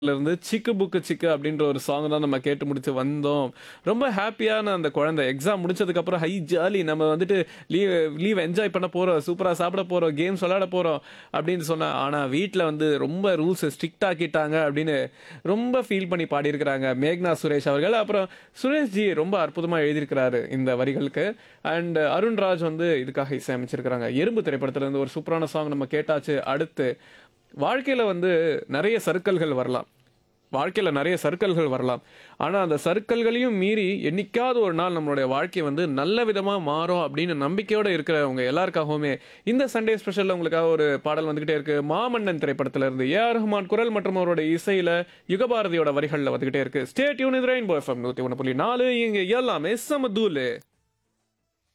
இருந்து சிக்கு புக்கு சிக்கு அப்படின்ற ஒரு சாங் தான் நம்ம கேட்டு முடிச்சு வந்தோம் ரொம்ப ஹாப்பியான அந்த குழந்தை எக்ஸாம் முடிச்சதுக்கு அப்புறம் ஹை ஜாலி நம்ம வந்துட்டு லீவ் லீவ் என்ஜாய் பண்ண போறோம் சூப்பரா சாப்பிட போறோம் கேம்ஸ் விளையாட போறோம் அப்படின்னு சொன்னா ஆனா வீட்டில் வந்து ரொம்ப ரூல்ஸ் ஸ்ட்ரிக்ட் ஆக்கிட்டாங்க அப்படின்னு ரொம்ப ஃபீல் பண்ணி பாடியிருக்கிறாங்க மேக்னா சுரேஷ் அவர்கள் அப்புறம் சுரேஷ் ஜி ரொம்ப அற்புதமா எழுதியிருக்கிறாரு இந்த வரிகளுக்கு அண்ட் அருண்ராஜ் வந்து இதுக்காக இசையமைச்சிருக்கிறாங்க எறும்பு திரைப்படத்துல இருந்து ஒரு சூப்பரான சாங் நம்ம கேட்டாச்சு அடுத்து வாழ்க்கையில வந்து நிறைய சர்க்கிள்கள் வரலாம் வாழ்க்கையில நிறைய சர்க்கிள்கள் வரலாம் ஆனா அந்த சர்க்கிள்களையும் மீறி என்னைக்காவது ஒரு நாள் நம்மளுடைய வாழ்க்கை வந்து நல்ல விதமா மாறும் அப்படின்னு நம்பிக்கையோட இருக்கிறவங்க எல்லாருக்காகவுமே இந்த சண்டே ஸ்பெஷல்ல உங்களுக்காக ஒரு பாடல் வந்துகிட்டே இருக்கு மாமன்னன் திரைப்படத்துல இருந்து ஏ ஆர் ரஹ்மான் குரல் மற்றும் அவரோட இசையில யுகபாரதியோட வரிகள்ல வந்துகிட்டே இருக்கு ஸ்டே டியூன் இது ரெயின்போ எஃப்எம் நூத்தி ஒன்று புள்ளி நாலு இங்க எல்லாமே சமதூலு